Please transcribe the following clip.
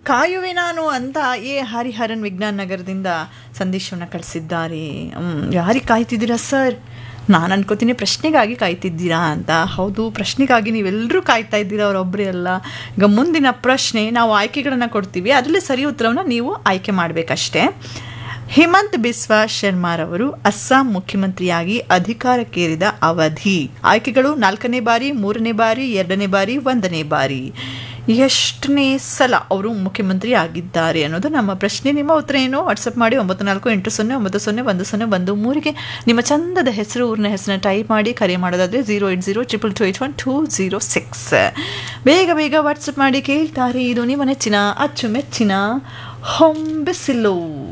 ಕಾಯುವೆ ನಾನು ಅಂತ ಎ ಹರಿಹರನ್ ವಿಜ್ಞಾನ ನಗರದಿಂದ ಸಂದೇಶವನ್ನು ಕಳಿಸಿದ್ದಾರೆ ಹ್ಮ್, ಯಾರಿಗೆ ಕಾಯ್ತಿದ್ದೀರಾ ಸರ್ ನಾನು ಅನ್ಕೋತೀನಿ ಪ್ರಶ್ನೆಗಾಗಿ ಕಾಯ್ತಿದ್ದೀರಾ ಅಂತ ಹೌದು ಪ್ರಶ್ನೆಗಾಗಿ ನೀವೆಲ್ಲರೂ ಕಾಯ್ತಾ ಇದ್ದೀರಾ ಅವರೊಬ್ಬರೇ ಅಲ್ಲ ಈಗ ಮುಂದಿನ ಪ್ರಶ್ನೆ ನಾವು ಆಯ್ಕೆಗಳನ್ನು ಕೊಡ್ತೀವಿ ಅದರಲ್ಲಿ ಸರಿ ಉತ್ತರವನ್ನು ನೀವು ಆಯ್ಕೆ ಮಾಡಬೇಕಷ್ಟೇ ಹಿಮಂತ್ ಬಿಸ್ವಾ ಶರ್ಮಾರವರು ಅಸ್ಸಾಂ ಮುಖ್ಯಮಂತ್ರಿಯಾಗಿ ಅಧಿಕಾರಕ್ಕೇರಿದ ಅವಧಿ ಆಯ್ಕೆಗಳು ನಾಲ್ಕನೇ ಬಾರಿ ಮೂರನೇ ಬಾರಿ ಎರಡನೇ ಬಾರಿ ಒಂದನೇ ಬಾರಿ ಎಷ್ಟನೇ ಸಲ ಅವರು ಮುಖ್ಯಮಂತ್ರಿ ಆಗಿದ್ದಾರೆ ಅನ್ನೋದು ನಮ್ಮ ಪ್ರಶ್ನೆ ನಿಮ್ಮ ಉತ್ತರ ಏನು ವಾಟ್ಸಪ್ ಮಾಡಿ ಒಂಬತ್ತು ನಾಲ್ಕು ಎಂಟು ಸೊನ್ನೆ ಒಂಬತ್ತು ಸೊನ್ನೆ ಒಂದು ಸೊನ್ನೆ ಒಂದು ಮೂರಿಗೆ ನಿಮ್ಮ ಚಂದದ ಹೆಸರು ಊರಿನ ಹೆಸರನ್ನ ಟೈಪ್ ಮಾಡಿ ಕರೆ ಮಾಡೋದಾದರೆ zero eight zero triple two eight one two zero six ಬೇಗ ಬೇಗ ವಾಟ್ಸಪ್ ಮಾಡಿ ಕೇಳ್ತಾರೆ ಇದು ನಿಮ್ಮ ನೆಚ್ಚಿನ ಅಚ್ಚುಮೆಚ್ಚಿನ ಹೊಂಬಿಸಿಲು